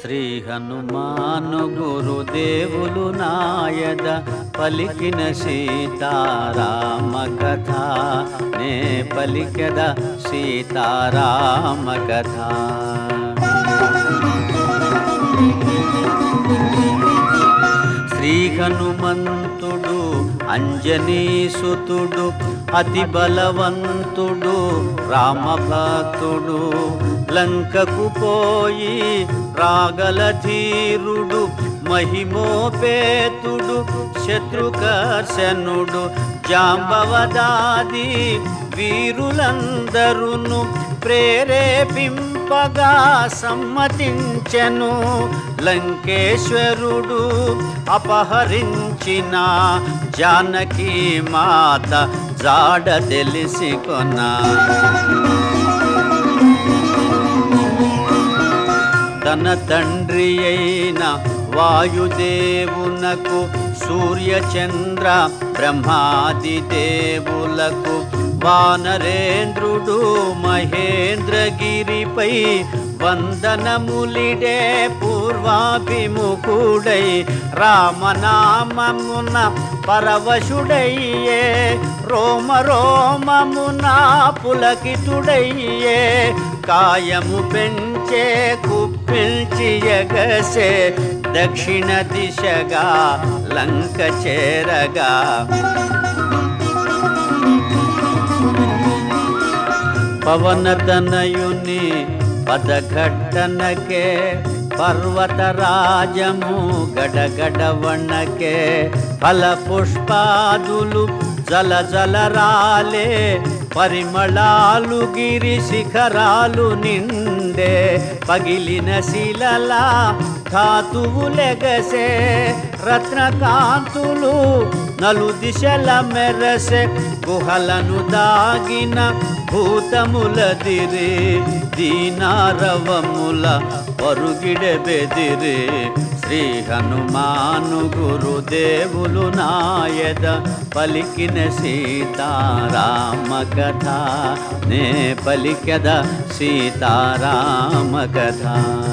శ్రీ హనుమాను గురుదేవులు నాయద పలికిన సీతారామ కథ నే పలికద సీతారామ కథ శ్రీ హనుమంతుడు అంజనీసుతుడు అతి బలవంతుడు రామభక్తుడు లంకకు పోయి రాగల ధీరుడు మహిమోపేతుడు శత్రుకర్షణుడు జాంబవదాది వీరులందరును ప్రేరేపింపగా సమ్మతించెను లంకేశ్వరుడు అపహరించిన జానకి మాత జాడ తెలిసి కొన్నా తన తండ్రి అయిన వాయుదేవునకు సూర్యచంద్ర బ్రహ్మాది దేవులకు వానరేంద్రుడు మహేంద్రగిరిపై వందనములిడే పూర్వాభిముఖుడై రామనామమున పరవశుడయ్యే రోమ రోమమున పులకితుడయ్యే కాయము పెంచే కుప్పిల్చి ఎగసే దక్షిణ దిశగా లంక చేరగా పవనతనయుని పదఘట్టనకే పర్వతరాజము గడగడవణకే ఫల పుష్పాదులు జల జల రాలే పరిమళాలు గిరి శిఖరాలు నిండే పగిలిన శిలలా ధాతువులెగసే రత్నకాంతులు నలు దిశల మెరసె గుహలను దాగిన భూతములదిరే దీనారవముల పరుగిడె బెదిరే శ్రీ హనుమాను గురుదేవులు నాయద పలికిన సీతారామ కథ నే పలికద సీతారామ కథ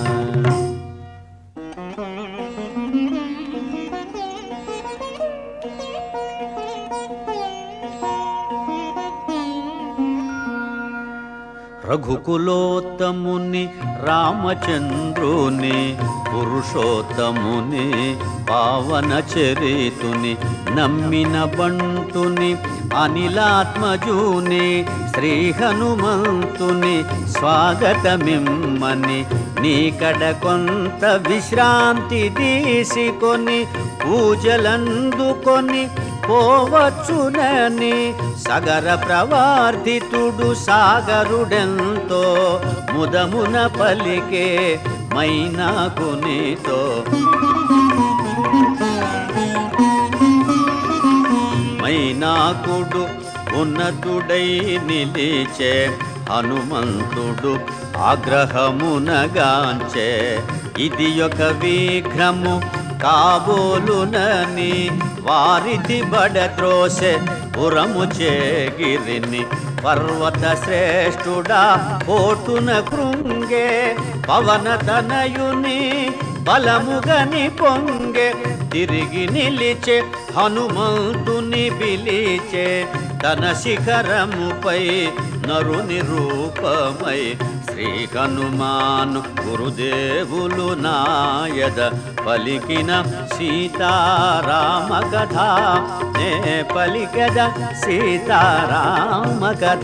రఘుకులోత్తముని రామచంద్రుని పురుషోత్తముని పావన చరితుని నమ్మిన బంటుని అనిలాత్మజుని శ్రీ హనుమంతుని స్వాగతమిమ్మని నీకడ కొంత విశ్రాంతి తీసుకొని పూజలందుకొని పోవచ్చునని సగర ప్రవార్ధితుడు సాగరుడెంతో ముదమున పలికే మైనాకు నీతో మైనాకుడు ఉన్నతుడై నిలిచే హనుమంతుడు ఆగ్రహమునగాంచే ఇది ఒక విఘ్నము కాబోలునని వారిది బడద్రోసె పురము చేగిరిని పర్వత శ్రేష్ఠుడా కోటున కృంగే పవన తనయుని బలముగని పొంగే తిరిగి నిలిచే హనుమంతుని పిలిచే తన శిఖరముపై నరుని రూపమై శ్రీ హనుమాను గురుదేవులు నాయద పలికిన సీతారామ కథ నే పలికద సీతారామ కథ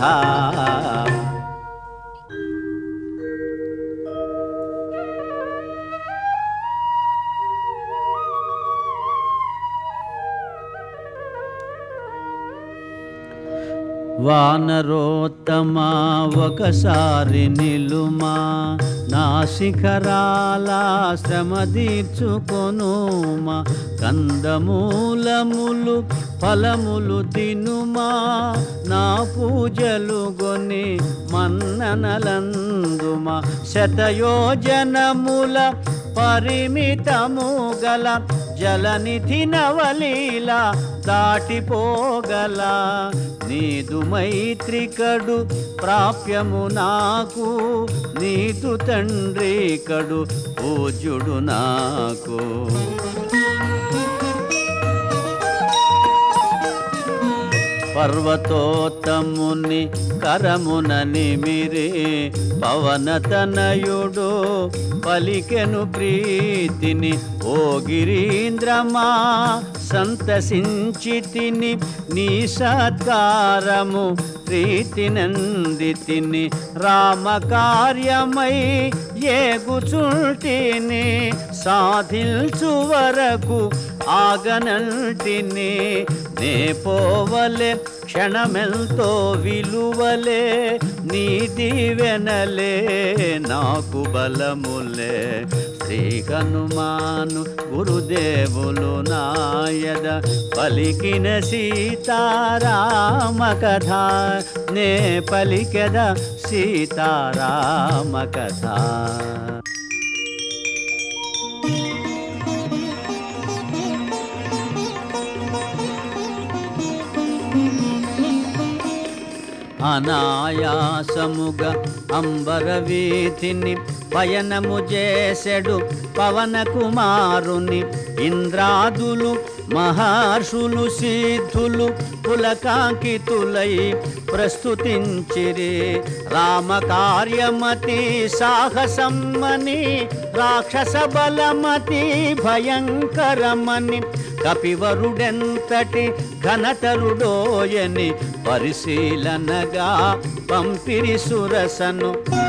వానరోత్తమా ఒకసారి నిలుమా నా శిఖరాల శ్రమ తీర్చుకొనుమా కందమూలములు ఫలములు తినుమా నా పూజలు గొని మన్ననలందుమా శతయోజనముల పరిమితము గల జలనిధి నవలీల దాటిపోగల నీదు మైత్రికడు ప్రాప్యము నాకు నీదు తండ్రి కడు పూజ్యుడు నాకు పర్వతోత్తముని కరమున నిమిరి పవనతనయుడు పలికెను ప్రీతిని ఓ గిరీంద్రమా సంతసించి తిని నీ సత్కారము ప్రీతినంది తిని రామ కార్యమై ఏగుచుంటిని సాధించు వరకు ఆగనంటిని నే పోవలే క్షణమెంతో విలువలే నీ దీవెనలే నాకు బలములే శ్రీ హనుమాను గురుదేవులు నాయద పలికిన సీతారామ కథ నే పలికెద సీతారామ కథ అనాయాసముగా అంబరవీతిని పయనము చేసెడు పవన కుమారుని ఇంద్రాదులు మహర్షులు సిద్ధులు పులకాంకితులై ప్రస్తుతించిరి రామ కార్యమతి సాహసమ్మని రాక్షస బలమతి భయంకరమని కపివరుడెంతటి ఘనతరుడోయని పరిశీలనగా పంపిరి సురసను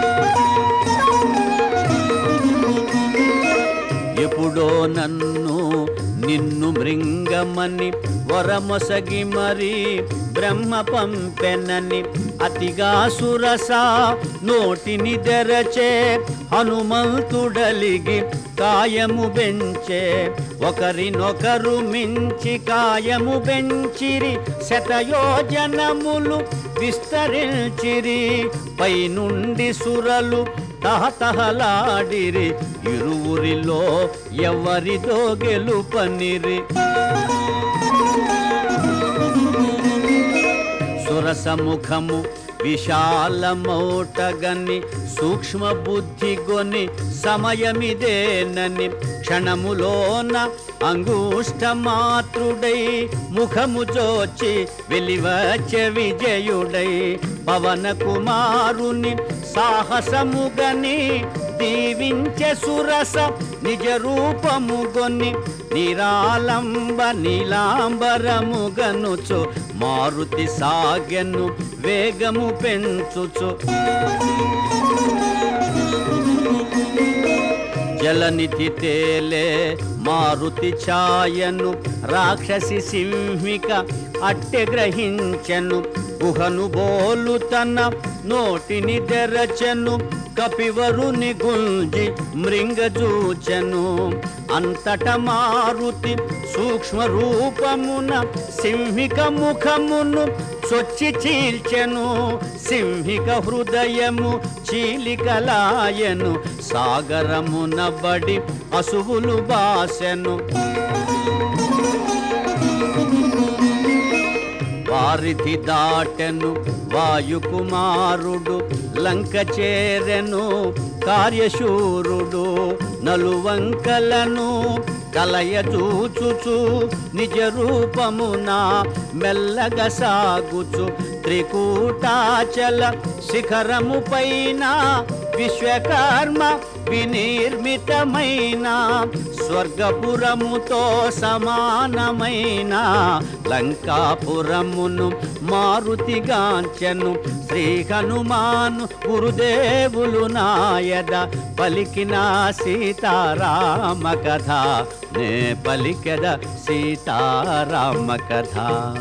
ఎప్పుడో నన్ను నిన్ను మృంగమని వరమొసగి మరి బ్రహ్మ పంపెనని అతిగా సురస నోటిని తెరచే హనుమంతుడలిగి కాయము బెంచే ఒకరినొకరు మించి కాయము బెంచిరి శతయోజనములు విస్తరించిరి పైనుండి సురలు తహతహలాడిరి ఇరువురిలో ఎవరిదో గెలుపనిరి సురసముఖము విశాలమౌటగని సూక్ష్మ బుద్ధి గొని సమయమిదేనని క్షణములోన అంగుష్ట మాతృడై ముఖము జోచి వెలివచ్చ విజయుడై పవన కుమారుని సాహసముగని దీవించె సురస నిజ రూపముగొని నిరాలంబ నీలాంబరముగనుచు మారుతి సాగెను వేగము పెంచుచు జలనిధి తేలే మారుతి ఛాయను రాక్షసి సింహిక అట్టె గ్రహించెను గుహను బోలు తన నోటిని తెరచెను కపివరుని గుంజి మృంగజూచెను అంతట మారుతి సూక్ష్మ రూపమున సింహిక ముఖమును చొచ్చి చీల్చెను సింహిక హృదయము చీలికలాయను సాగరమున బడి అసువులు బాసెను వారిధి దాటెను వాయుకుమారుడు లంక చేరెను కార్యశూరుడు నలువంకలను కలయచూచుచు నిజ రూపమున మెల్లగా సాగుచు త్రికూటాచల శిఖరము పైన విశ్వకర్మ వినిర్మితమైన స్వర్గపురముతో సమానమైన లంకాపురమును మారుతిగాంచెను శ్రీ హనుమాను గురుదేవులు నాయద పలికిన సీతారామ కథ నే పలికెద సీతారామ కథ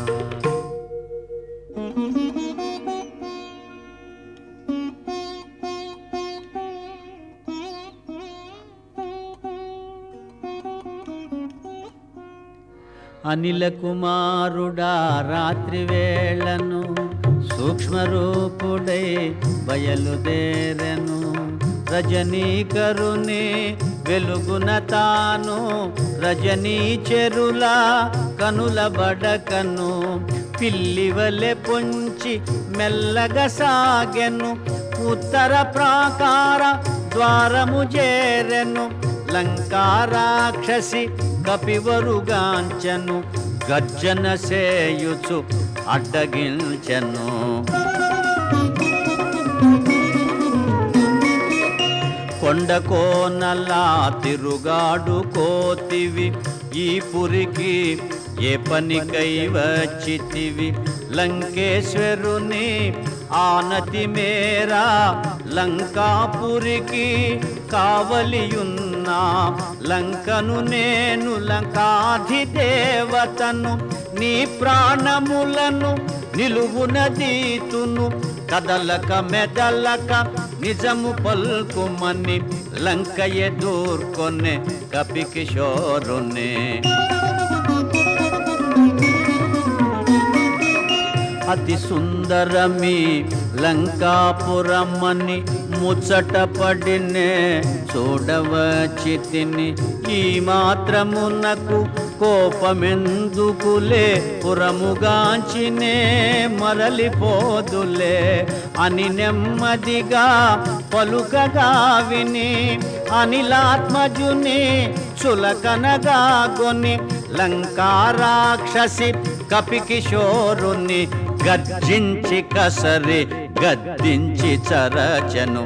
అనిల కుమారుడా రాత్రి వేళను సూక్ష్మరూపుడై బయలుదేరెను రజనీకరుని వెలుగున తాను రజనీ చెరుల కనుల బడకను పిల్లివలె పొంచి మెల్లగా సాగెను ఉత్తర ప్రాకార ద్వారము చేరెను లంకారాక్షసి కపివరుగాంచను గర్జన సేయుచు అడ్డగించెను కొండ కోనలా తిరుగాడు కోతివి ఈ పురికి ఏ పనికై వచ్చితివి లంకేశ్వరుని ఆనతి మేరా లంకాపురికి కావలియున్నా లంకను నేను లంకాధిదేవతను నీ ప్రాణములను నిలువున దీతును కదలక మెదలక నిజము పల్కుమని లంక ఎదుర్కొనే కపి కిషోరునే అతి సుందరమి లంకాపురమని ముచ్చట పడినే చూడవచితిని ఈ మాత్రమునకు కోపమెందుకులే పురముగాంచినే మరలిపోదులే అని నెమ్మదిగా పలుకగా విని అనిలాత్మజుని చులకనగా గొని లంకారాక్షసి కపికిషోరుని గర్జించి కసరి గద్దించి చరచను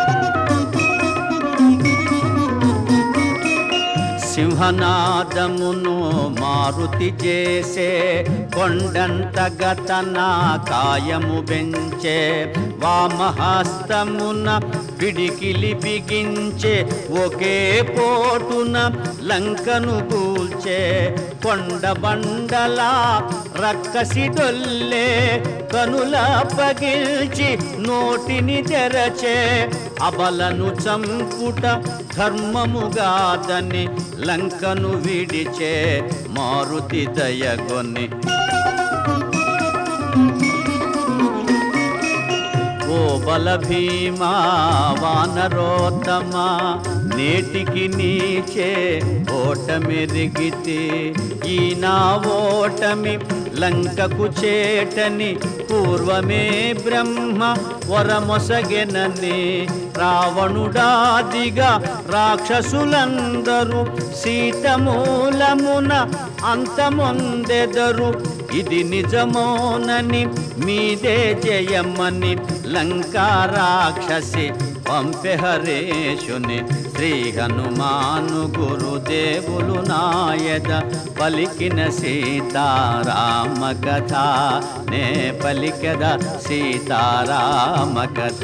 సింహనాదమును మారుతి చేసే కొండంత గతన కాయము పెంచే వామహస్తమున పిడికిలి బిగించే ఒకే పోటున లంకను కూల్చే కొండ బండల రక్కసి డొల్లే కనుల పగిల్చి నోటిని తెరచే అబలను చంపుట ధర్మముగాదని లంకను విడిచే మారుతి దయగొని ఓ బల భీమా వానరోత్తమా నేటికి నీచే ఓటమెరిగితే ఈ నా ఓటమి లంకకు చేటని పూర్వమే బ్రహ్మ వరమొసగెనని రావణుడాదిగా రాక్షసులందరూ సీతమూలమున అంతమొందెదరు ఇది నిజమోనని మీదే జయమని లంకా రాక్షసి పంపె హరేషుని శ్రీ హనుమాను గురుదేవులు నాయద పలికిన సీతారామ కథ నే పలికద సీతారామ కథ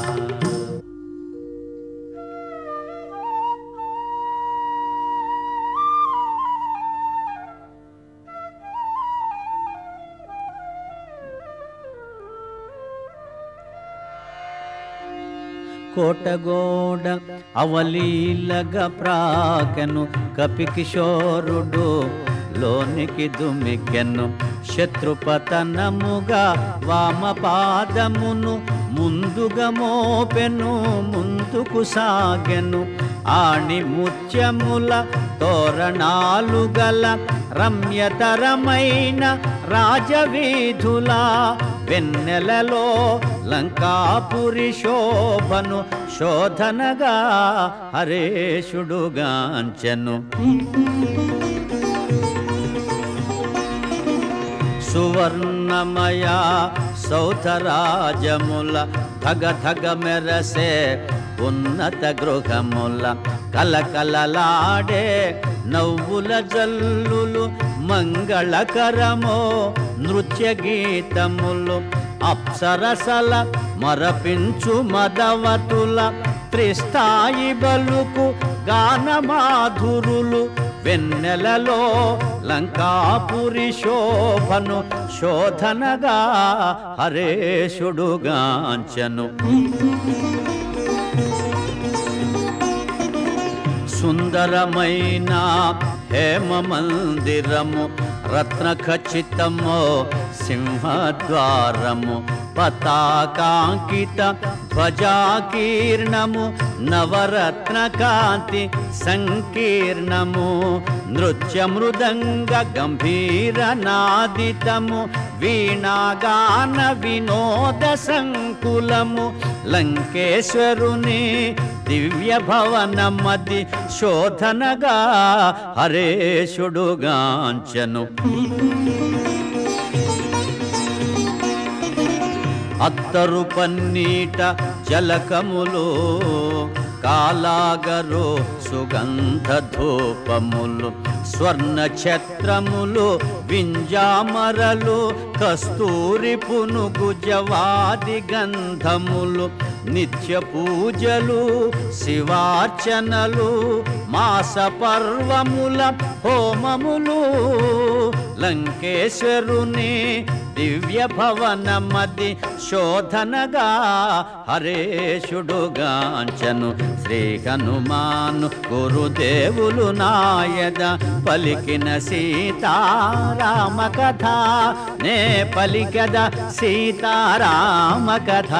కోటగోడ అవలీలగ ప్రాకెను కపికిషోరుడు లోనికి దుమికెను శత్రుపతనముగా వామపాదమును ముందుగా మోపెను ముందుకు సాగెను ఆణి ముత్యముల తోరణాలు గల రమ్యతరమైన రాజవీధుల వెన్నెలలో లంకాపురి శోభను శోధనగా హరేషుడుగాంచెను సువర్ణమయ సౌధరాజముల ధగ ధగ మెరసే ఉన్నత గృహముల కలకలలాడే నవ్వుల జల్లులు మంగళకరమో నృత్య గీతములు అప్సరసల మరపించు మదవతుల త్రిస్థాయి బలుకు గానమాధురులు వెన్నెలలో లంకాపురి శోభను శోధనగా హరేషుడుగాంచను సుందరమైన హేమ మందిరము రత్న ఖచ్చితము సింహద్వారము పతాకాంకిత ధ్వజాకీర్ణము నవరత్న కాంతి సంకీర్ణము నృత్య మృదంగ గంభీర నాదితము వీణాగాన వినోద సంకులము లంకేశ్వరుని దివ్య భవనమది శోధనగా హరేశుడుగాంచను అత్తరు పన్నీట జలకములు కాలాగరు సుగంధ ధూపములు స్వర్ణ ఛత్రములు వింజామరలు కస్తూరి పునుగు జవాది గంధములు నిత్య పూజలు శివార్చనలు మాస పర్వముల హోమములు లంకేశ్వరుని దివ్య భవనమది శోధనగా హరేశుడుగాంచను శ్రీ హనుమాను గురుదేవులు నాయద పలికిన సీతారామ కథ నే పలికద సీతారామ కథ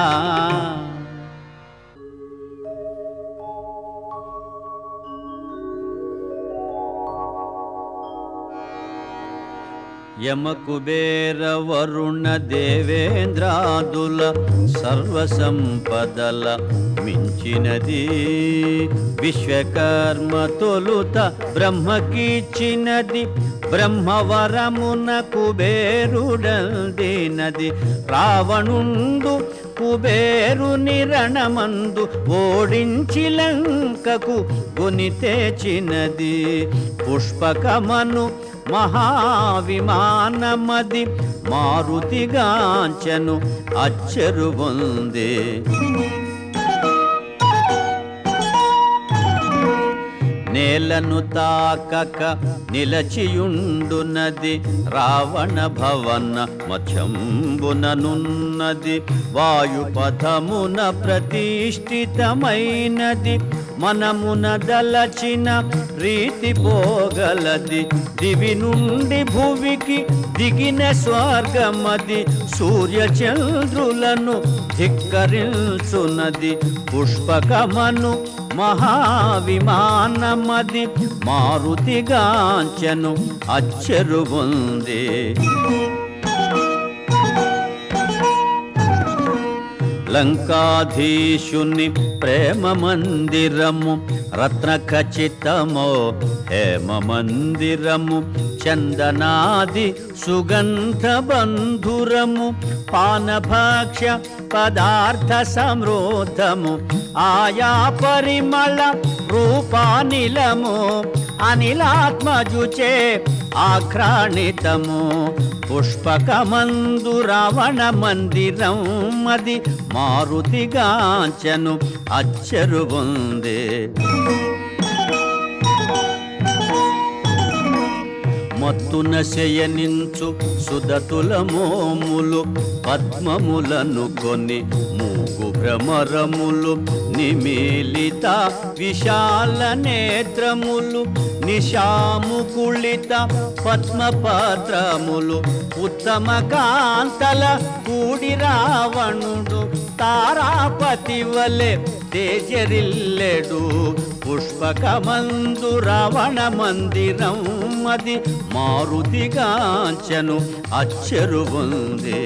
యమకుబేర వరుణ దేవేంద్రాదుల సర్వసంపదల మించినది విశ్వకర్మ తొలుత బ్రహ్మకిచ్చినది బ్రహ్మవరమున కుబేరుడల్దినది రావణుండు కుబేరుని రణమందు ఓడించి లంకకు గొని తెచ్చినది పుష్పకమను మహావిమానమది మారుతిగాంచను అచ్చరు పొందే నేలను తాకక నిలచియుండునది రావణ భవన మధ్యంబుననున్నది వాయుపథమున ప్రతిష్ఠితమైనది మనమున దలచిన రీతి పోగలది దివి నుండి భువికి దిగిన స్వర్గమది సూర్యచంద్రులను ధిక్కరించునది పుష్పకమను మహావిమానమది మారుతిగాంచను అచ్చరు ఉంది లంకాధీశుని ప్రేమ మందిరము రత్న ఖచ్చితమో హేమ మందిరము చందనాది సుగంధ బంధురము పానభాక్ష్య పదార్థ సమృద్ధము ఆయా పరిమళ రూపానిలము అనిలాత్మజుచే ఆఘ్రాణితము పుష్పకమందు రావణ మందిరం అది మారుతిగాంచను అచ్చరు ఉంది మత్తున శయనించు సుదతుల మోములు పద్మములను కొని మూగు భ్రమరములు నిమీలిత విశాల నేత్రములు నిశాముకుళిత పద్మపత్రములు ఉత్తమ కాంతల కూడి రావణుడు తారాపతి వలె తేజరిల్లెడు పుష్పకమందు రావణ మందిరం అది మారుతిగాంచను అచ్చరు ఉంది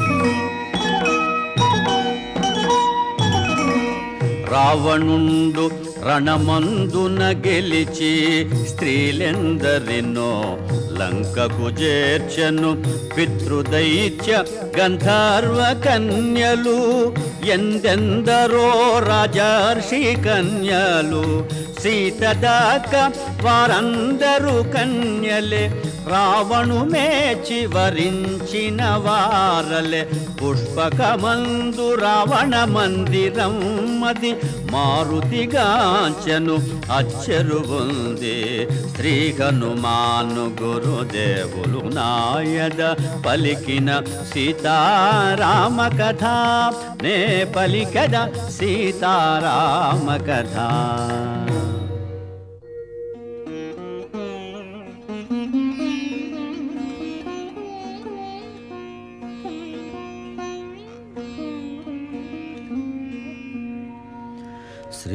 రావణుండు రణమందున గెలిచి స్త్రీలెందరినో లంకకు చేర్చను పితృదైత్య గంధర్వ కన్యలు ఎందెందరో రాజర్షి కన్యలు సీత దాకా వారందరూ కన్యలే రావణు మేచి వరించిన వారలే పుష్పకమందు రావణ మందిరం అది మారుతిగాంచను అచ్చరు ఉంది శ్రీ హనుమాను గురుదేవులు నాయద పలికిన సీతారామ కథ నే పలికద సీతారామ కథ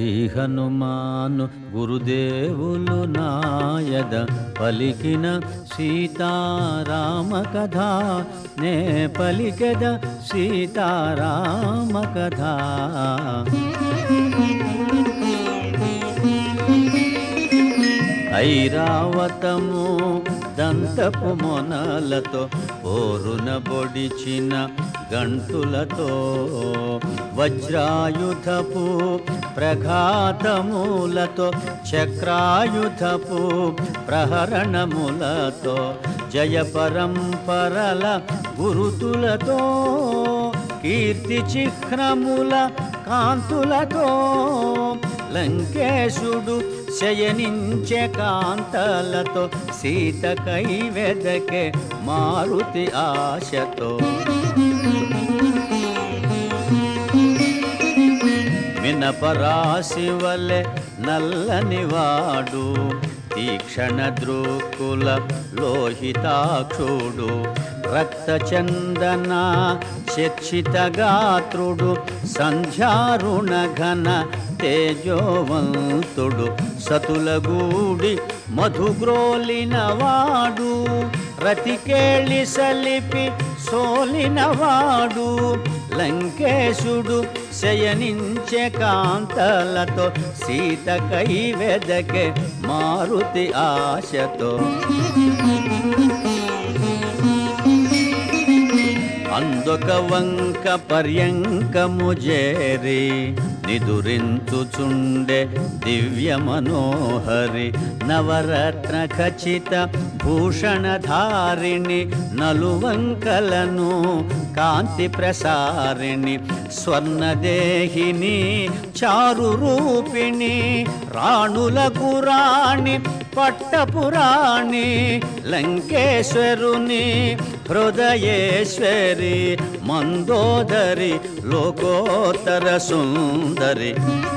శ్రీ హనుమాను గురుదేవులు నాయద పలికిన సీతారామ కథ నే పలికెద సీతారామ కథ ఐరావతము దంతపు మొనలతో పోరున బొడిచిన గంటులతో వజ్రాయుధపు ప్రఘాతములతో చక్రాయుధపు ప్రహరణములతో జయ పరంపరల గురుతులతో కీర్తి చిహ్నముల కాంతులతో లంకేశుడు శయనించే కాంతలతో సీత కైవెదకే మారుతి ఆశతో మినపరాశి వలె నల్లని వాడు తీక్షణ దృక్కుల లోహితాక్షుడు రక్త చందన చర్చిత గాత్రుడు సంధ్యారుణ ఘన తేజోవంతుడు సతులగూడి మధుగ్రోలిన వాడు రతికేళి సలిపి సోలినవాడు లంకేశుడు శయనించే కాంతలతో సీత కైవెదకే మారుతి ఆశతో అందొక వంక పర్యంకము చేరి నిదురించుచుండే దివ్య మనోహరి నవరత్న ఖచిత భూషణధారిణి నలువంకలను కాంతి ప్రసారిణి స్వర్ణదేహిని చారు రూపిణి రాణులకు రాణి పట్టపురాణి లంకేశ్వరుని హృదయేశ్వరి మందోదరి లోకోత్తర సుందరి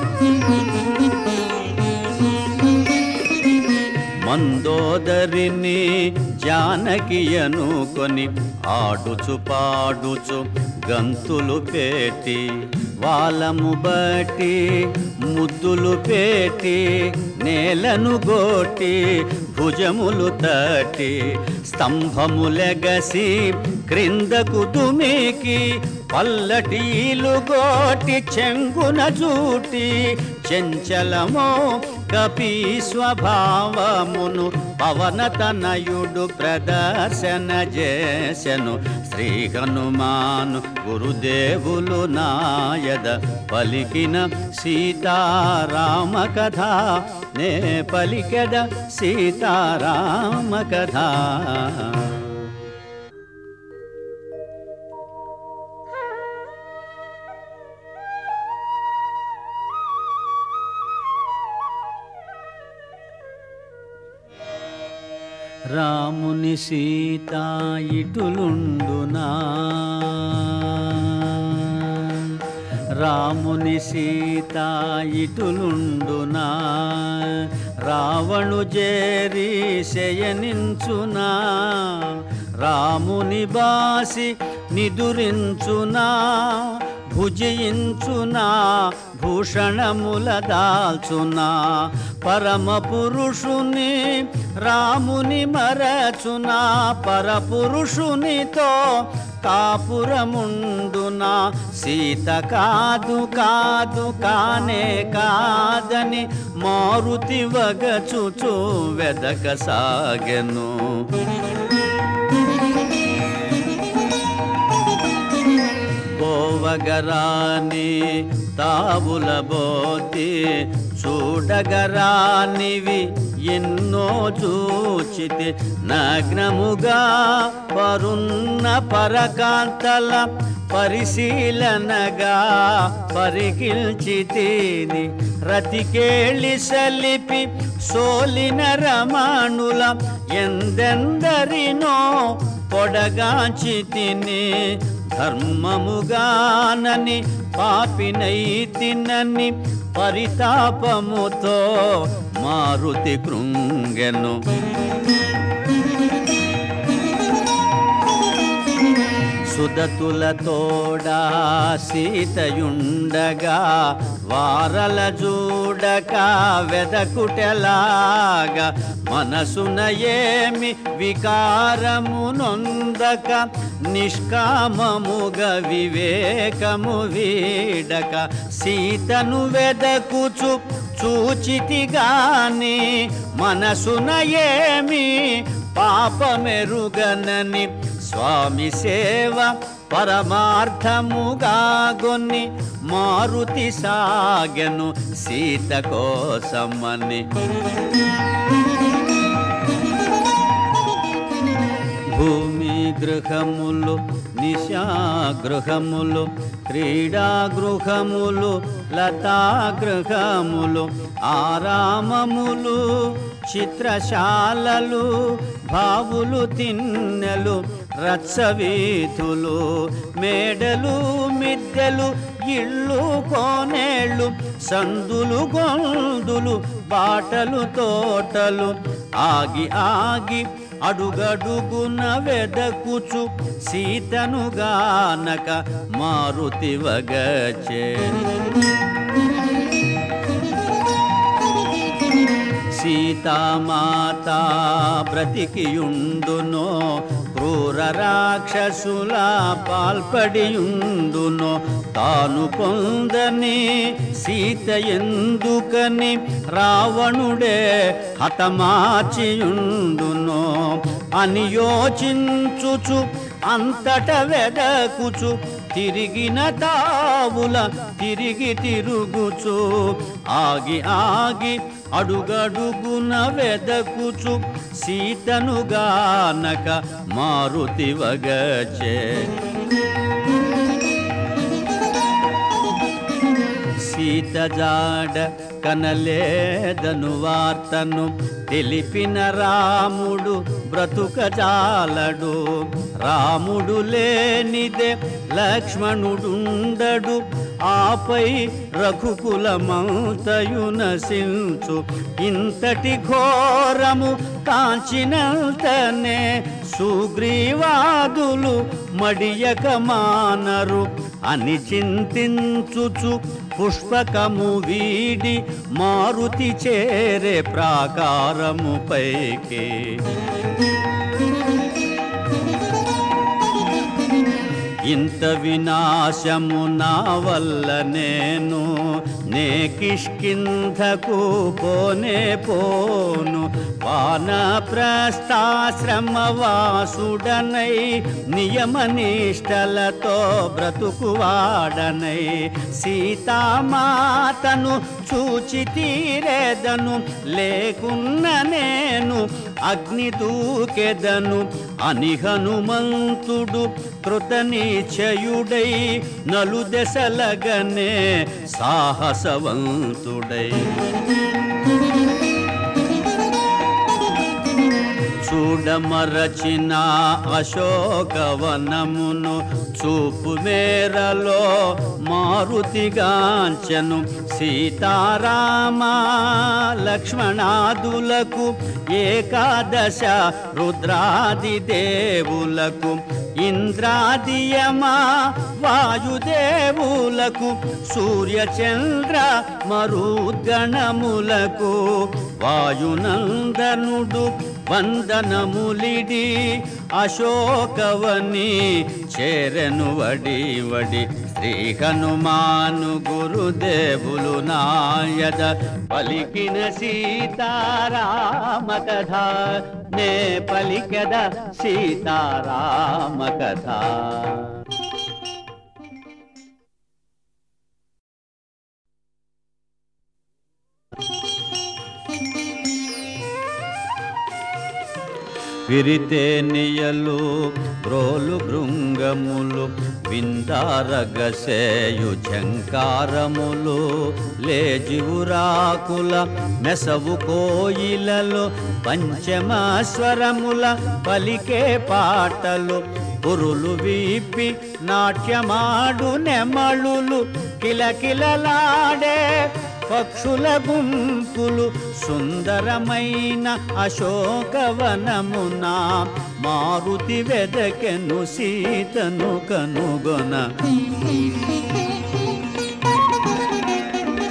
మందోదరిని జానకి అనుకొని ఆడుచు పాడుచు గంతులు పెట్టి వాళ్ళము బట్టి ముద్దులు పెట్టి నేలను గోటి భుజములు తట్టి స్తంభములెగసి క్రిందకు దుమికి పల్లటీలు గోటి చెంగున జూటి చెంచలమో కపి స్వభావమును పవనతనయుడు ప్రదర్శన చేసెను శ్రీ హనుమాను గురుదేవులు నాయద పలికిన సీతారామ కథ నే పలికెద సీతారామ కథ రాముని సీత ఇటులుండునా రాముని సీత ఇటులుండునా రావణు జేరి శయనించునా రాముని బాసి నిదురించునా భుజించునా భూషణముల దాల్చునా పరమ పురుషుని రాముని మరచునా పరపురుషునితో కాపురముండునా సీత కాదు కాదు కానే కాదని మారుతి వగచుచు వెదక సాగెను పోవగరాని తావుల బోతి చూడగరానివి ఎన్నో చూచితి నగ్నముగా పరున్న పరకాంతల పరిశీలనగా పరికిల్చితిని రతికేళి సలిపి సోలిన రమణుల ఎందెందరినో పొడగాంచి తిని ధర్మముగానని పాపినై తినని పరితాపముతో మారుతి కృంగెను సుదతుల తోడా సీతయుండగా వారల చూడక వెదకుటెలాగా మనసున ఏమి వికారము నొందక నిష్కామముగ వివేకము వీడక సీతను వెదకుచు చూచితి గాని మనసున ఏమి పాపమెరుగనని స్వామి సేవ పరమార్థముగా గొన్ని మారుతి సాగెను సీత కోసమని భూమి గృహములు నిశాగృహములు క్రీడా గృహములు లతా గృహములు ఆరామములు చిత్రశాలలు బావులు తిన్నెలు రచ్చవీధులు మేడలు మిద్దెలు ఇళ్ళు కోనేళ్ళు సందులు గొందులు బాటలు తోటలు ఆగి ఆగి అడుగడుగున వెదకుచు సీతను గానక మారుతి వగచే సీతామాత బ్రతికియుండునో క్రూర రాక్షసుల పాల్పడియుండునో తాను పొందని సీత ఎందుకని రావణుడే హతమాచియుండునో అని యోచించుచు అంతట వెదకుచు తిరిగిన తావుల తిరిగి తిరుగుచు ఆగి ఆగి అడుగడుగున వెదకుచు సీతను గానక మారుతి వగచే సీత జాడ కనలేదను వార్తను తెలిపిన రాముడు బ్రతుక జాలడు రాముడు లేనిదే లక్ష్మణుడుండడు ఆపై రఘుకులమంతయు నశించు ఇంతటి ఘోరము కాంచినంతనే సుగ్రీవాదులు మడియక మానరు అని చింతించుచు పుష్పకము వీడి మారుతి చేరే ప్రాకారము పైకి ఇంత వినాశము నా వల్ల నేను నే కిష్కింధకు పోనే పోను వానప్రస్థాశ్రమవాసుడనై నియమనిష్టలతో బ్రతుకువాడనై సీతామాతను చూచి తీరేదను లేకున్న నేను అగ్ని దూకెదను అని హనుమంతుడు కృతనిచయుడై నలు దశలగనే సాహసవంతుడై చూడమరచిన అశోకవనమును చూపు మేరలో మారుతిగాంచను సీతారామ లక్ష్మణాదులకు ఏకాదశ రుద్రాది దేవులకు ఇంద్రాదియమా వాయుదేవులకు సూర్యచంద్ర మరుద్గణములకు వాయునందనుడు వందనములిడి అశోకవని చేరెను వడి వడి శ్రీ హనుమాను గురుదేవులు నాయద పలికిన సీతారామ కథ నే పలికద సీతారామ కథ విరితేనియలు బ్రోలు భృంగములు విందారగసేయు ఝంకారములు లేజివురాకుల మెసవు కోయిలలో పంచమస్వరముల పలికే పాటలు పురులు వీపి నాట్యమాడు నెమళులు కిలకిలలాడే పక్షుల గుంపులు సుందరమైన అశోకవనమున మారుతి వెదకెను సీతను కనుగొన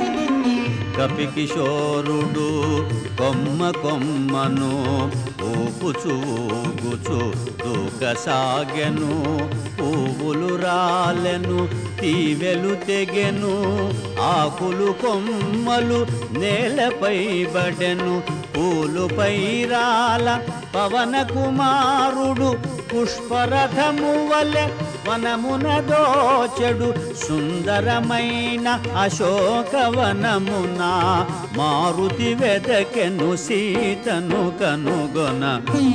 కపికిశోరుడు కొమ్మ కొమ్మను ఊపుచు ఊగుచు దూకసాగెను పువ్వులు రాలెను తీవెలు తెగెను ఆకులు కొమ్మలు నేలపై బడెను పూలుపై రాల పవన కుమారుడు పుష్పరథము వలె వనమున దోచెడు సుందరమైన అశోకవనమున మారుతి వెదకెను సీతను కనుగొన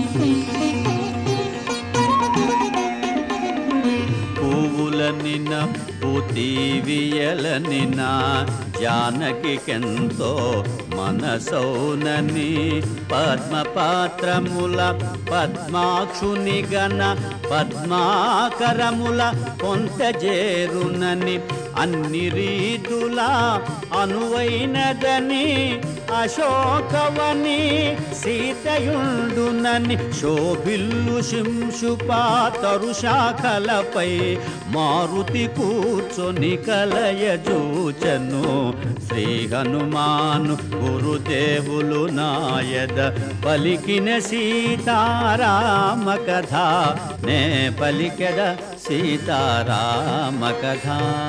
పువ్వులనిన పూతీవియలనిన జానకికెంతో మనసౌనని పద్మపాత్రముల పద్మాక్షుని గణ పద్మాకరముల పొంత చేరునని అన్ని రీతులా అనువైనదని అశోకవని సీతయుండునని శోభిల్లు శింశుపా తరు శాఖలపై మారుతి కూర్చొని కలయజూచను శ్రీ హనుమాను గురుదేవులు నాయద పలికిన సీతారామ కథ నే పలికెద సీతారామ కథ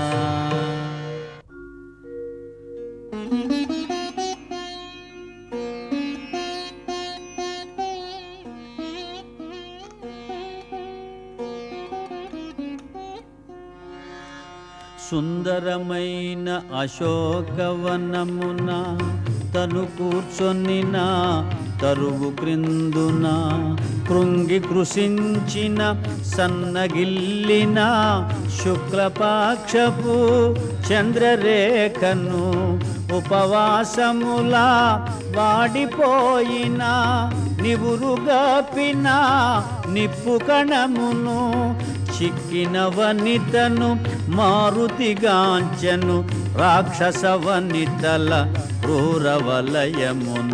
సుందరమైన అశోకవనమున తను కూర్చొనిన తరువు క్రిందున కృంగి కృషించిన సన్నగిల్లిన శుక్లపాక్షపు చంద్రరేఖను ఉపవాసముల వాడిపోయిన నివురుగాపిన నిప్పు కణమును చిక్కిన వనితను మారుతిగాంచెను రాక్షస వనితల క్రూరవలయమున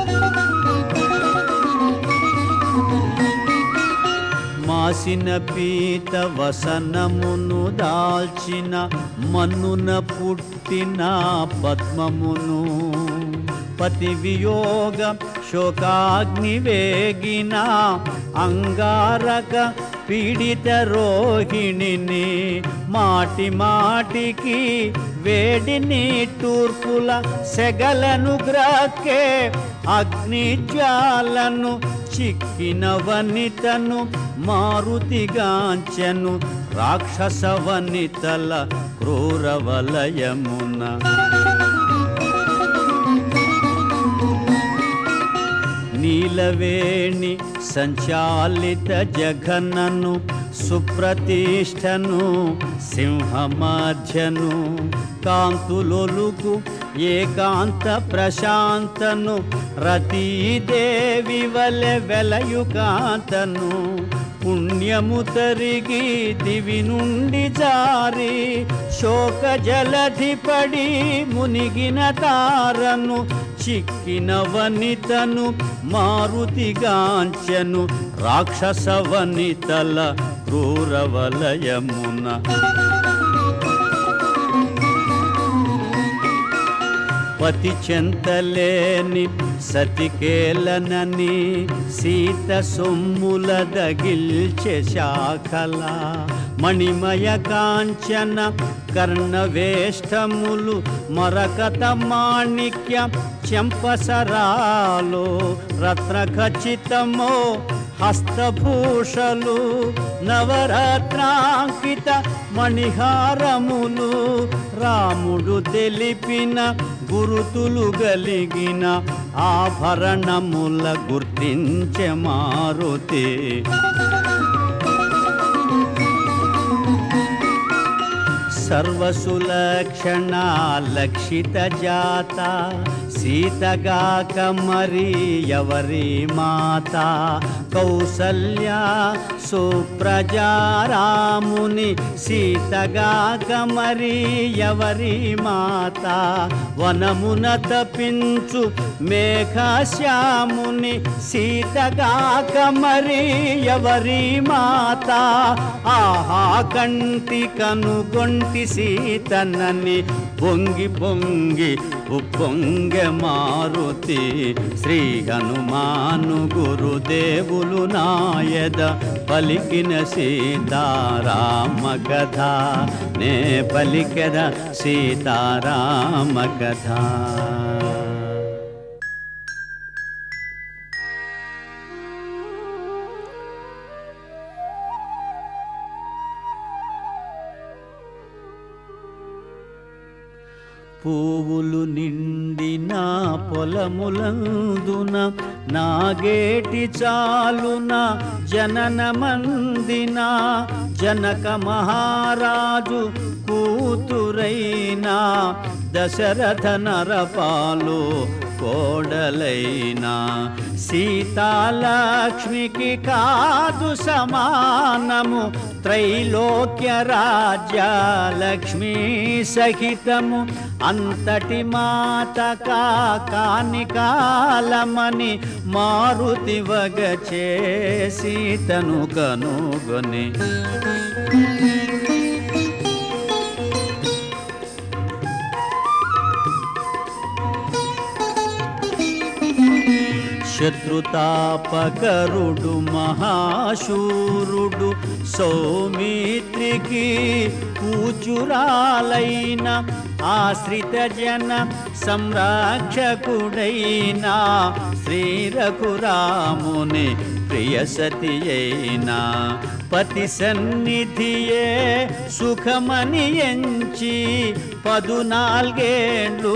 మాసిన పీత వసనమును దాల్చిన మన్నున పుట్టిన పద్మమును పతి వియోగ శోకాగ్ని వేగిన అంగారక పీడిత రోహిణిని మాటి మాటికి వేడిని తూర్పుల సెగలను గ్రాకే అగ్నిజ్వాలను చిక్కిన వనితను మారుతిగాంచెను రాక్షస వనితల క్రూరవలయమున నీలవేణి సంచాలిత జఘనను సుప్రతిష్టను సింహమాధ్యను కాంతులొలుకు ఏకాంత ప్రశాంతను రతీదేవి వలె వెలయు కాంతను పుణ్యము తరిగి దివి నుండి జారి శోక జలధి పడి మునిగిన తారను చిక్కిన వనితను మారుతిగాంచెను రాక్షస వనితల క్రూరవలయమున పతి చెంతలేని సతికేలనని సీత సొమ్ముల దగిల్చె శాఖల మణిమయ కాంచన కర్ణవేష్టములు మరకత మాణిక్య చెంపసరాలో రత్న ఖచ్చితమో హస్తభూషలు నవరత్నాంకిత మణిహారములు రాముడు తెలిపిన గురుతులు గలిగిన ఆభరణముల గుర్తించే మారుతి సర్వసులక్షణ లక్షిత జాత సీతగాక మరి ఎవరి మాత కౌసల్య సుప్రజారాముని సీతగాక మరి ఎవరి మాత వనమున తపించు మేఘశ్యాముని సీతగాక మరి ఎవరి మాత ఆహా కంటి కనుగొంటి సీతనని పొంగి పొంగి ఉప్పొంగె మారుతి శ్రీ హనుమాను గురుదేవులు నాయద పలికిన సీతారామ కథ నే పలికెద సీతారామ కథ పువ్వులు నిండిన పొలములందున నాగేటి చాలున జనన మందిన జనక మహారాజు కూతురైనా దశరథ నరపాలు కోడలైనా సీతాలక్ష్మికి కాదు సమానము త్రైలోక్య రాజ్య లక్ష్మీ సహితము అంతటి మాత కాని కాలమని మారుతి వగ సీతను కనుగొని శత్రుతాపకరుడు మహాశూరుడు సౌమిత్రికి కూచురాలైన ఆశ్రిత జన సంరక్షకుడైన శ్రీ రఘురాముని ప్రియ సతి అయినా పతి సన్నిధియే సుఖమని ఎంచి పదునాల్గేళ్ళు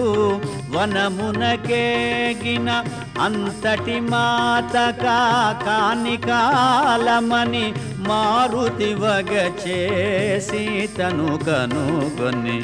వనమునకేగిన అంతటి మాత కాని కాలమని మారుతి వగచే సీతను కనుగొని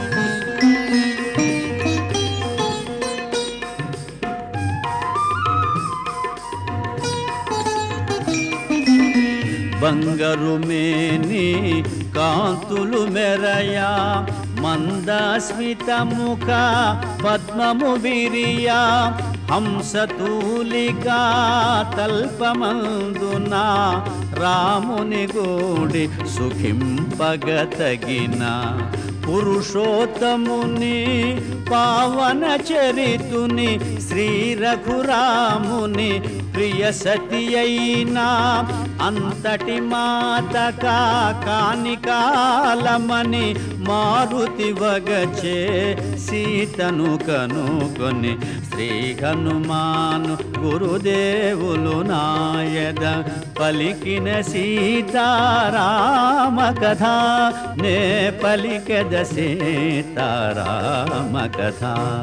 బంగారు మేని కాంతులు మెరయా మందస్మిత ముఖ పద్మము విరియా హంసతూలికా తల్పమందున రాముని గూడి సుఖింపగతగిన పురుషోత్తముని పావన చరితుని శ్రీ రఘురాముని ప్రియ సతి అయినా అంతటి మాత కాని కాలమని మారుతి వగచే సీతను కనుకొని శ్రీ హనుమాను గురుదేవులు నాయద పలికిన సీతారామ కథ నే పలికద సీతారామ కథ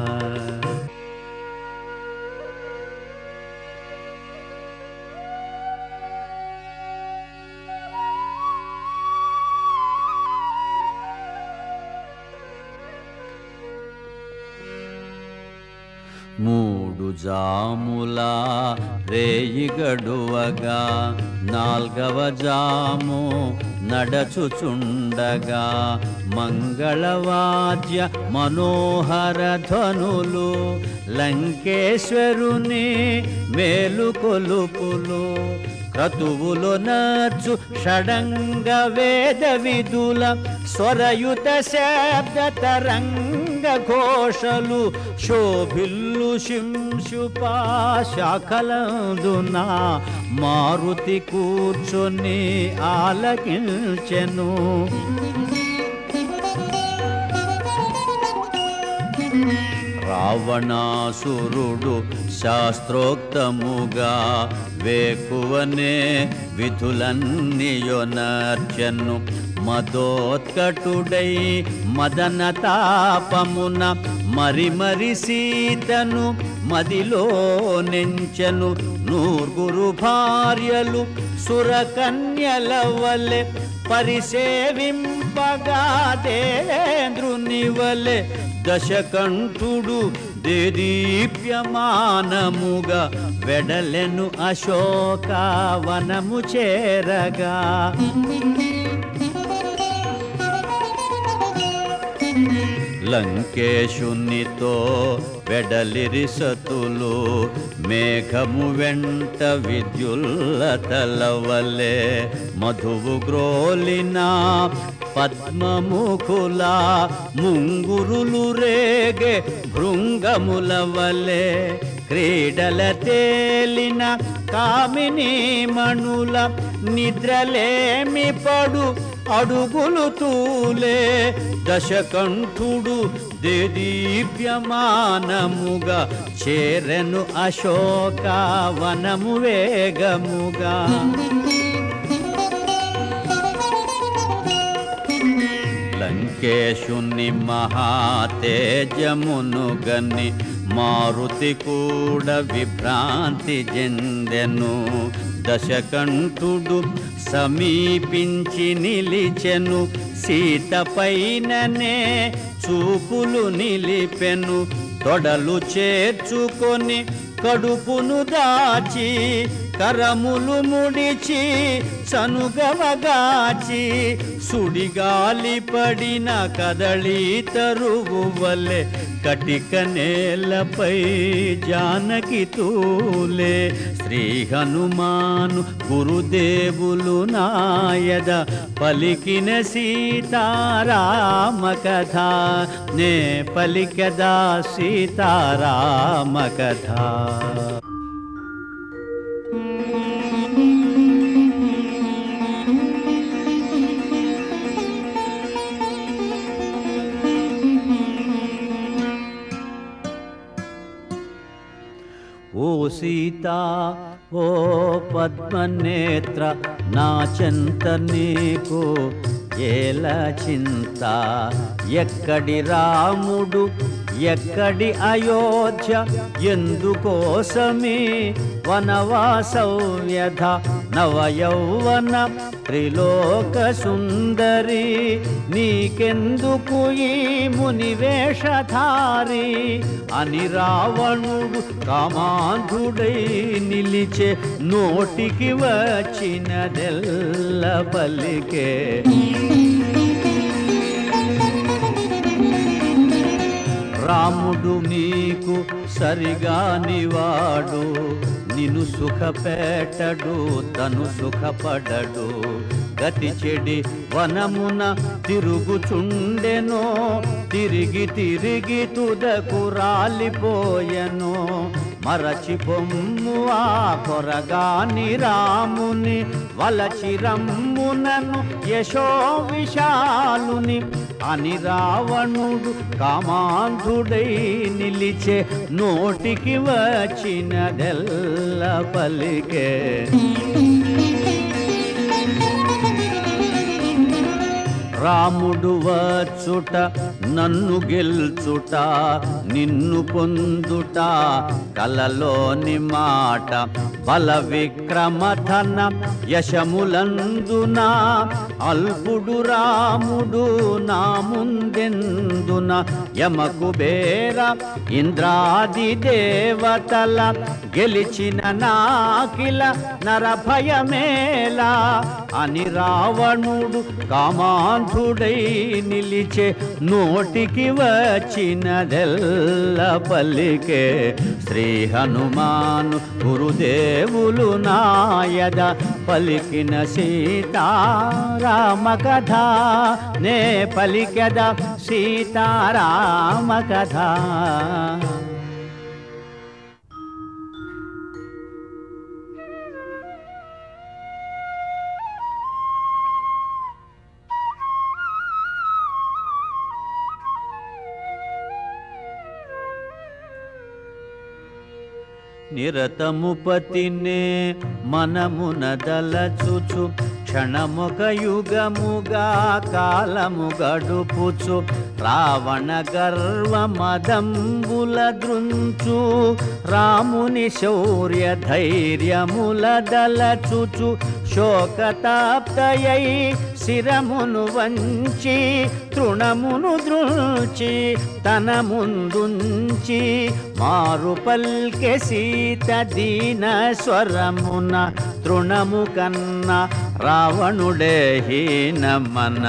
మూడు జాముల రేయి గడువగా నాల్గవ జాము నడచుచుండగా మంగళవాద్య మనోహర ధ్వనులు లంకేశ్వరుని మేలుకొలుపులు క్రతువులు నచ్చు షడంగ వేద విధుల స్వరయుత శబ్ద తరంగ ఘోషలు శోభిల్లు శింశుపా శాఖలందున మారుతి కూర్చొని ఆలకించెను రావణాసురుడు శాస్త్రోక్తముగా వేకువనే విధులన్నీయొనర్చను మదోత్కటుడై మదన తాపమున మరి మరి సీతను మదిలో నెంచెను నూర్గురు భార్యలు సురకన్యల వలె పరిసేవింపగా దేంద్రుని వలె దశకంఠుడు దేదీప్యమానముగా వెడలెను అశోకావనము చేరగా లంకేశునితో వెడలిరి సతులు మేఘము వెంట విద్యుల్లతలవలే మధువు గ్రోలిన పద్మముఖుల ముంగురులు రేగే భృంగముల వలె క్రీడల తేలిన కామిని మణుల నిద్రలేమి పడు అడుగులు తూలే దశకంఠుడు దేదీప్యమానముగా చేరెను అశోకావనము వేగముగా లంకేశుని మహాతేజమును గని మారుతి కూడా విభ్రాంతి చెందెను దశకంఠుడు సమీపించి నిలిచెను సీత పైననే చూపులు నిలిపెను తొడలు చేర్చుకొని కడుపును దాచి కరములు ముడిచి సనుగవగాచి సుడిగాలి పడిన కదళీ తరువు వలె కటిక నేలపై జానకి తూలే శ్రీ హనుమాను గురుదేవులు నాయద పలికిన సీతారామ కథ నే పలికదా సీతారామ కథ ఓ సీత ఓ పద్మనేత్ర నా చెంత నీకు ఏల చింత ఎక్కడి రాముడు ఎక్కడి అయోధ్య ఎందుకోసమే వనవాసవ్యధ నవయౌవన త్రిలోక సుందరి నీకెందుకు ఈ మునివేషధారి అని రావణుడు కామాంధుడై నిలిచే నోటికి వచ్చినదెల్ల పలికే రాముడు నీకు సరిగానివాడు నిన్ను సుఖపెట్టడు తను సుఖపడడు గతి చెడి వనమున తిరుగుచుండెనో తిరిగి తిరిగి తుదకు రాలిపోయెను మరచి పొమ్ము ఆ కొరగాని రాముని వలచి రమ్మునను యశో విశాలుని అని రావణుడు కామాంధుడై నిలిచే నోటికి వచ్చినదెల్ల పలికే రాముడు వచ్చుట నన్ను గెల్చుట నిన్ను పొందుట కలలోని మాట బల విక్రమధన యశములందున అల్పుడు రాముడు నా ముందెందున యమకు బేర ఇంద్రాది దేవతల గెలిచిన నాకిల నరభయమేలా అని రావణుడు కామాంధుడై నిలిచే నోటికి వచ్చినదెల్ల పల్లికే శ్రీ హనుమాను గురుదేవులు నాయద పలికిన సీతారామ కథ నే పలికద సీతారామ కథ నిరతము పతినే మనమున దలచుచు క్షణముక యుగముగా కాలము గడుపుచు రావణ గర్వ మదంబుల దృంచు రాముని శౌర్య ధైర్యముల దలచుచు శోకతాప్తయై శిరమును వంచి తృణమును దృంచి తన ముందుంచి మారు పల్కె సీత దీన స్వరమున తృణము కన్న రావణుడే హీనమన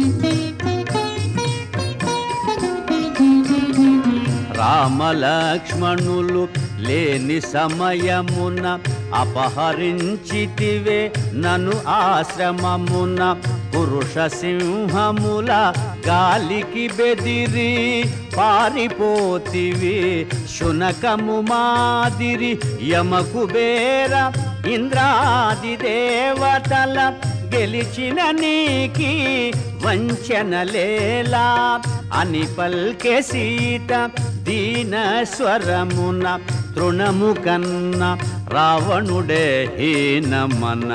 రామలక్ష్మణులు లేని సమయమున అపహరించితివే నను ఆశ్రమమున పురుష సింహముల గాలికి బెదిరి పారిపోతివి శునకము మాదిరి యమకు బేర ఇంద్రాది దేవతల గెలిచిన నీకి వంచనలేలా అని పల్కె సీత దీన స్వరమున తృణము కన్న రావణుడే హీనమన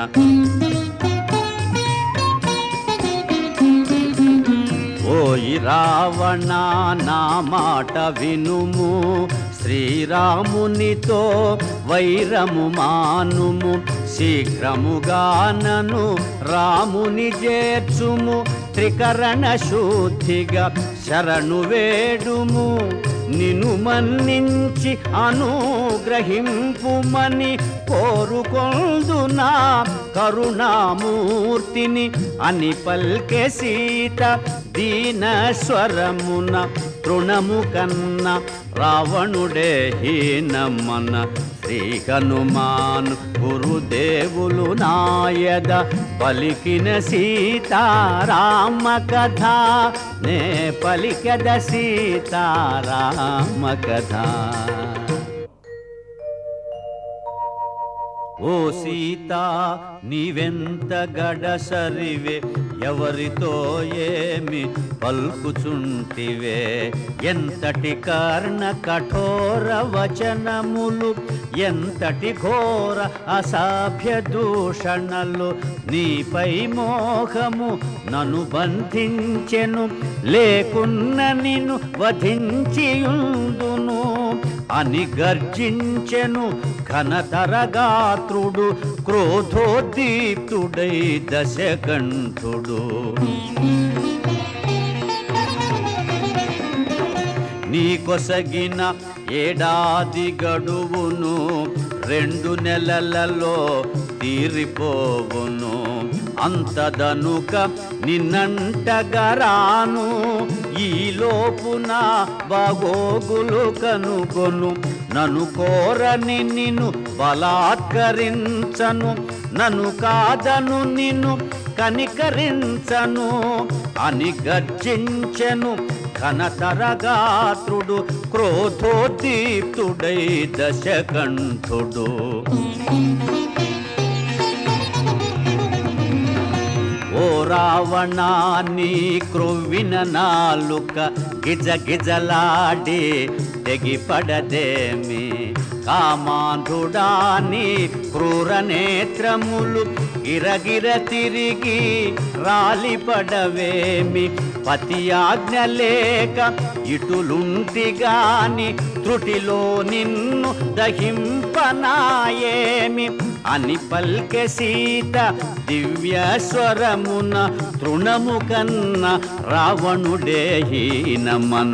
ఓయి రావణ నా మాట వినుము శ్రీరామునితో వైరము మానుము శీఘ్రముగానను రాముని చేర్చుము త్రికరణ శుద్ధిగా శరణు వేడుము నిను మన్నించి అనుగ్రహింపుమని కోరుకొందునా కరుణామూర్తిని అని పల్కె సీత దీన స్వరమున తృణము కన్న రావణుడే హీనమన శ్రీ హనుమాను గురుదేవులు నాయద పలికిన సీతారామ కథ నే పలికద సీతారామ కథ ఓ సీత నీవెంత గడసరివే ఎవరితో ఏమి పలుకుచుంటివే ఎంతటి కర్ణ కఠోర వచనములు ఎంతటి ఘోర అసాభ్య దూషణలు నీపై మోహము నన్ను బంధించెను లేకున్న నిన్ను వధించియుందును అని గర్జించెను ఘనతరగాత్రుడు క్రోధోద్దీప్తుడై దశకంఠుడు నీ కొసగిన ఏడాది గడువును రెండు నెలలలో తీరిపోవును అంతదనుక నిన్నంటగరాను ఈ లోపున బాగోగులు కనుగొను నన్ను కోరని నిన్ను బలాత్కరించను నన్ను కాదను నిన్ను కనికరించను అని గర్జించెను ఘనతరగాత్రుడు క్రోధోద్దీప్తుడై దశకంఠుడు ఓ రావణాన్ని క్రొవ్విన నాలుక గిజ గిజలాడి తెగిపడదేమి కామాంధుడాని క్రూర నేత్రములు గిరగిర తిరిగి రాలిపడవేమి పతి ఆజ్ఞ లేక ఇటులుంటిగాని త్రుటిలో నిన్ను దహింపనాయేమి అని పల్కె సీత దివ్య స్వరమున తృణము కన్న రావణుడే హీనమన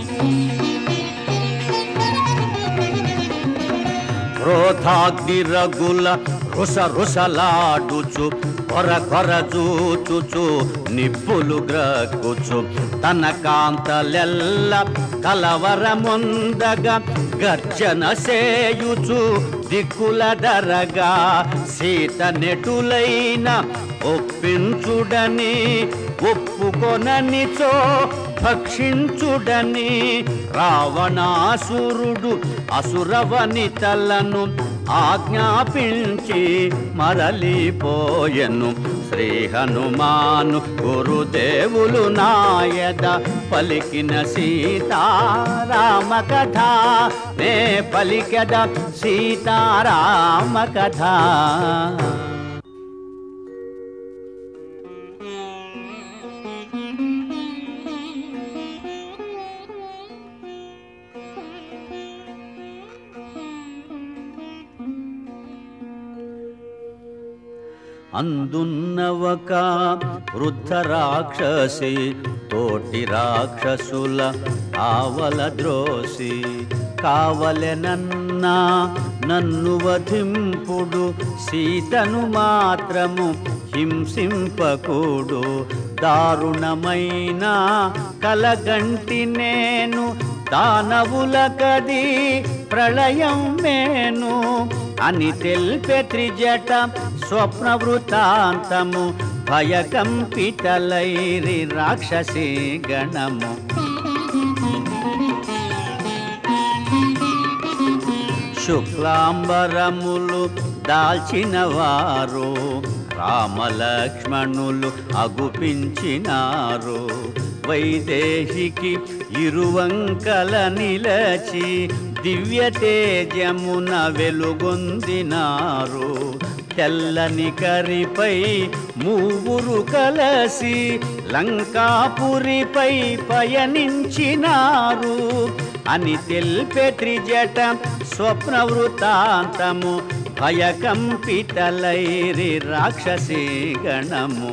క్రోధాగ్నిరగుల రుస రుసలాడుచు కొర కొర చూచుచు నిప్పులు గ్రక్కుచు తన కాంతలెల్ల కలవరముందగా గర్జన సేయుచు దిక్కుల దరగా సీత నెటులైన ఒప్పించుడని ఒప్పుకొననిచో భక్షించుడని రావణాసురుడు అసురవనితలను ఆజ్ఞాపించి మరలిపోయెను శ్రీ హనుమాను గురుదేవులు నాయద పలికిన సీతారామ కథ నే పలికద సీతారామ కథ అందున్నవక వృద్ధ రాక్షసి తోటి రాక్షసుల ఆవల ద్రోసి కావలెనన్నా నన్ను వధింపుడు సీతను మాత్రము హింసింపకూడు దారుణమైన కలగంటి నేను దానవుల కది ప్రళయం మేను అని తెల్పె త్రిజట స్వప్న వృతాంతము భయకంపితలైరి రాక్షసి గణము శుక్లాంబరములు దాల్చిన వారు రామలక్ష్మణులు అగుపించినారు వైదేహికి ఇరువంకల నిలచి దివ్య తేజమున వెలుగొందినారు తెల్లని కరిపై మూవురు కలసి లంకాపురిపై పయనించినారు అని తెల్పె త్రిజట స్వప్న వృతాంతము భయకంపితలైరి రాక్షసి గణము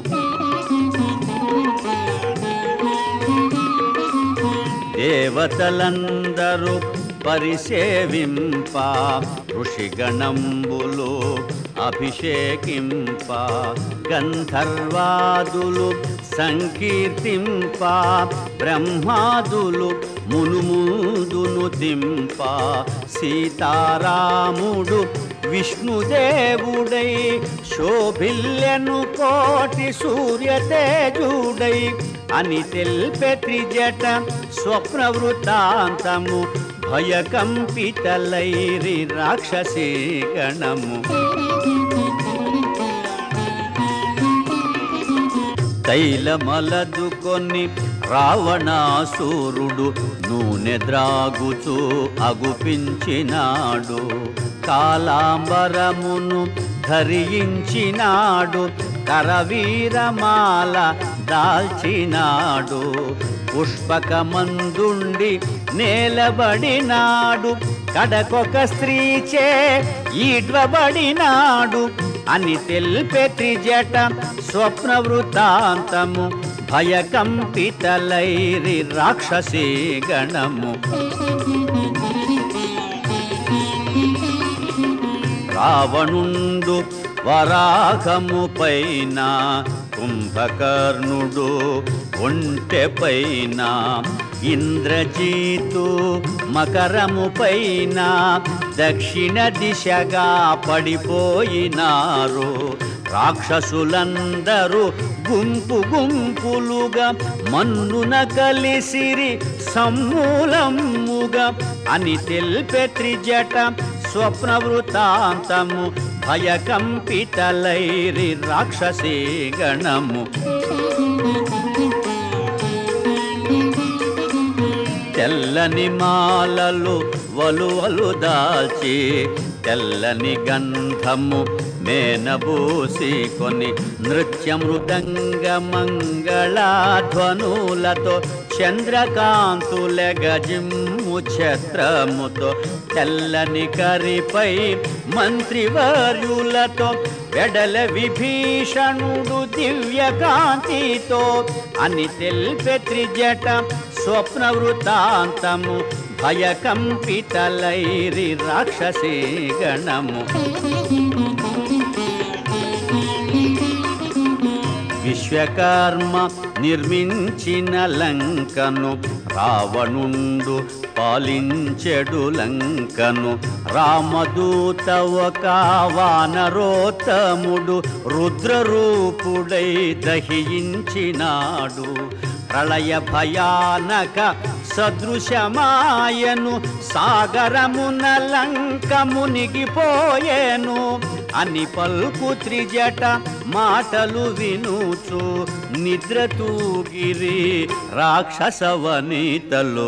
దేవతలందరూ పరిసేవింప ఋషిగణంబులు అభిషేకింప గంధర్వాదులు సంకీర్తింప బ్రహ్మాదులు మునుముదును దింప సీతారాముడు విష్ణుదేవుడై శోభిల్యను కోటి సూర్య తేజుడై అని తెల్పె త్రిజట స్వప్న వృత్తాంతము భయకంపితలైరి రాక్షసి గణము తైలమలదుకొని రావణాసురుడు నూనె ద్రాగుచూ అగుపించినాడు కాలాంబరమును ధరించినాడు కరవీరమాల దాల్చినాడు పుష్పకమందుండి నేలబడినాడు కడకొక స్త్రీచే ఈడ్వబడినాడు అని తెల్పె త్రిజట స్వప్న వృతాంతము భయకంపితలైరి రాక్షసి గణము రావణుండు వరాహము పైన కుంభకర్ణుడు ఒంటె పైన ఇంద్రజీతు మకరము పైన దక్షిణ దిశగా పడిపోయినారు రాక్షసులందరూ గుంపు గుంపులుగా మన్నున కలిసిరి సమూలముగా అని తెల్పె త్రిజట స్వప్న వృతాంతము భయకంపితలైరి రాక్షసి గణము తెల్లని మాలలు వలువలు దాల్చి తెల్లని గంధము మేనబూసి కొని నృత్య మృదంగ మంగళధ్వనులతో చంద్రకాంతుల గజిమ్ము ఛత్రముతో తెల్లని కరిపై మంత్రివర్యులతో వెడల విభీషణుడు దివ్య కాంతితో అని తెల్పె త్రిజట స్వప్న వృతాంతము భయకంపితలైరి రాక్షసి గణము విశ్వకర్మ నిర్మించిన లంకను రావణుండు పాలించెడు లంకను రామదూత ఒక వానరోత్తముడు రుద్రరూపుడై దహించినాడు ప్రళయ భయానక సదృశమాయను సాగరమున లంక మునిగిపోయేను అని పల్కు త్రిజట మాటలు వినుచు నిద్ర తూగిరి రాక్షసవనీతలో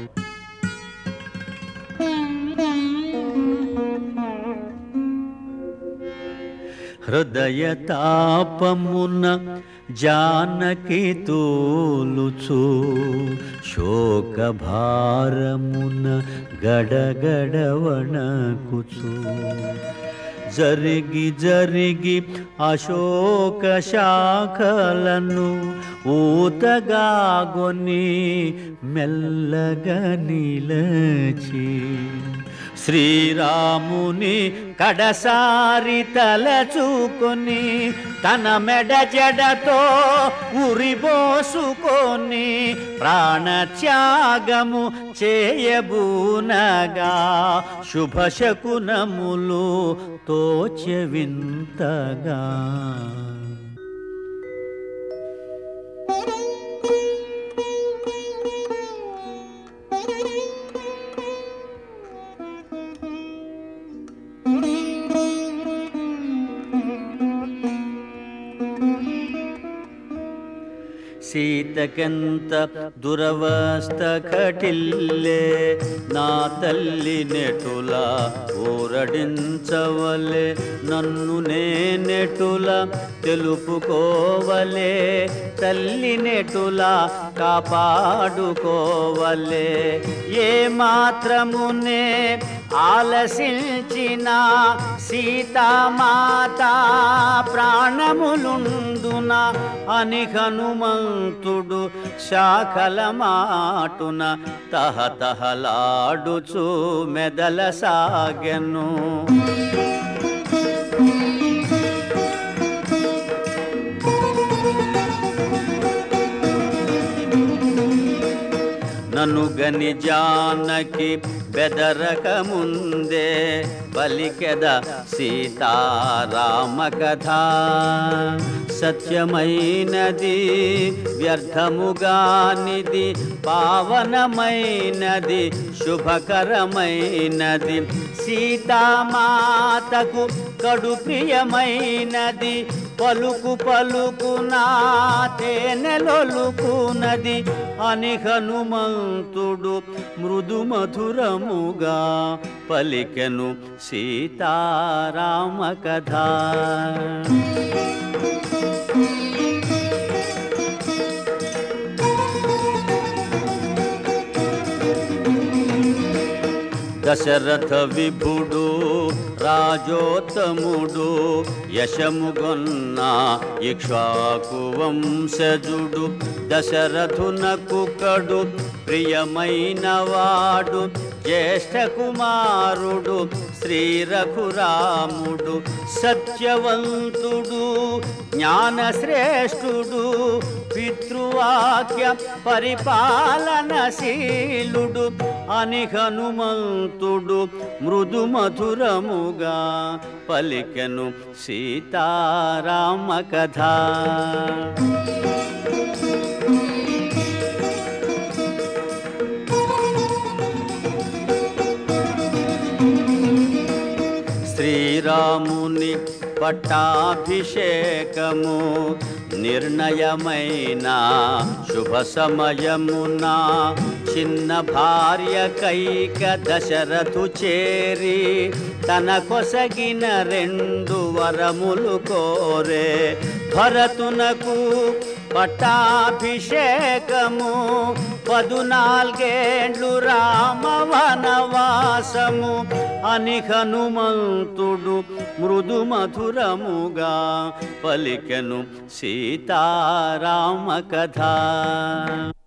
హృదయ తాపమున జానకి తోలుచు శోక భారమున గడగడ వణకుచు జరిగి జరిగి అశోక శాఖలను ఊతగాగొని మెల్లగా నిలచి శ్రీరాముని కడసారి తలచుకొని తన మెడ జడతో ఉరిబోసుకొని ప్రాణత్యాగము చేయబూనగా శుభశకునములు తోచె వింతగా సీతకెంత దురవస్థ కటిల్లే నా తల్లి నెటుల ఊరడించవలే నన్ను నేనెటుల తెలుపుకోవలే తల్లి నెటుల కాపాడుకోవలే ఏ మాత్రమునే ఆలసించిన సీతామాత ప్రాణములుండున అని హనుమంతుడు శాఖల మాటున తహతహలాడుచు మెదల సాగెను నన్ను గని జానకి బెదరక ముందే పలికెద సీతారామ కథ సత్యమైనది వ్యర్థముగానిది పావనమైనది శుభకరమైనది సీతామాతకు కడు ప్రియమైనది పలుకు పలుకునా తేనెలొలుకునది అని హనుమంతుడు మృదు మధురముగా పలికెను సీతారామ కథ దశరథ విభుడు రాజోత్తముడు యశముగొన్న ఇక్ష్వాకు వంశజుడు దశరథునకు కడు ప్రియమైన వాడు జ్యేష్ఠ కుమారుడు శ్రీ రఘురాముడు సత్యవంతుడు జ్ఞానశ్రేష్ఠుడు పితృవాక్య పరిపాలనశీలుడు అని హనుమంతుడు మృదు మధురముగా పలికెను సీతారామ కథ శ్రీరాముని పట్టాభిషేకము నిర్ణయమైన శుభ సమయమున చిన్న భార్య కైక దశరథు చేరి తన కొసగిన రెండు వరములు కోరే భరతునకు పట్టాభిషేకము పదునాలుగేండ్లు రామ వనవాసము అని హనుమంతుడు మృదు మధురముగా పలికెను సీతారామ కథ